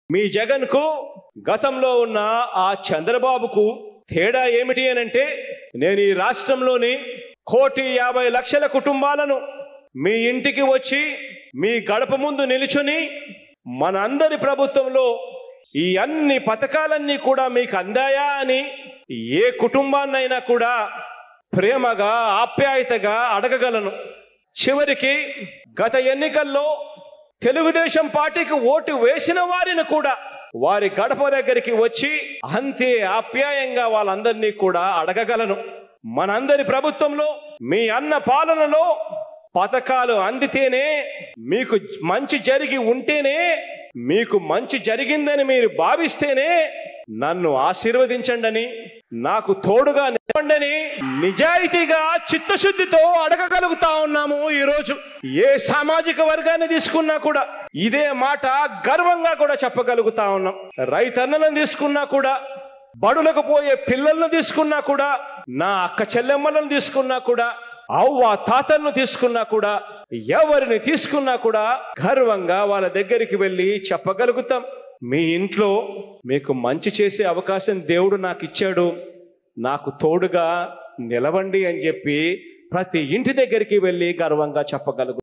మీ జగన్కు గతంలో ఉన్న ఆ చంద్రబాబుకు తేడా ఏమిటి అని అంటే నేను ఈ రాష్ట్రంలోని కోటి యాభై లక్షల కుటుంబాలను మీ ఇంటికి వచ్చి మీ గడప ముందు నిలుచుని మనందరి ప్రభుత్వంలో ఈ అన్ని పథకాలన్నీ కూడా మీకు అందాయా అని ఏ కుటుంబాన్నైనా కూడా ప్రేమగా ఆప్యాయతగా అడగగలను చివరికి గత ఎన్నికల్లో తెలుగుదేశం పార్టీకి ఓటు వేసిన వారిని కూడా వారి గడప దగ్గరికి వచ్చి అంతే ఆప్యాయంగా వాళ్ళందరినీ కూడా అడగగలను మనందరి ప్రభుత్వంలో మీ అన్న పాలనలో పథకాలు అందితేనే మీకు మంచి జరిగి ఉంటేనే మీకు మంచి జరిగిందని మీరు భావిస్తేనే నన్ను ఆశీర్వదించండి నాకు తోడుగా నిలవండని నిజాయితీగా చిత్తశుద్ధితో అడగగలుగుతా ఉన్నాము ఈరోజు ఏ సామాజిక వర్గాన్ని తీసుకున్నా కూడా ఇదే మాట గర్వంగా కూడా చెప్పగలుగుతా ఉన్నాం రైతన్నలను తీసుకున్నా కూడా బడులకు పోయే పిల్లలను తీసుకున్నా కూడా నా అక్క చెల్లెమ్మలను తీసుకున్నా కూడా అవ్వ తాతలను తీసుకున్నా కూడా ఎవరిని తీసుకున్నా కూడా గర్వంగా వాళ్ళ దగ్గరికి వెళ్ళి చెప్పగలుగుతాం మీ ఇంట్లో మీకు మంచి చేసే అవకాశం దేవుడు నాకు ఇచ్చాడు నాకు తోడుగా నిలవండి అని చెప్పి ప్రతి ఇంటి దగ్గరికి వెళ్ళి గర్వంగా చెప్పగలుగు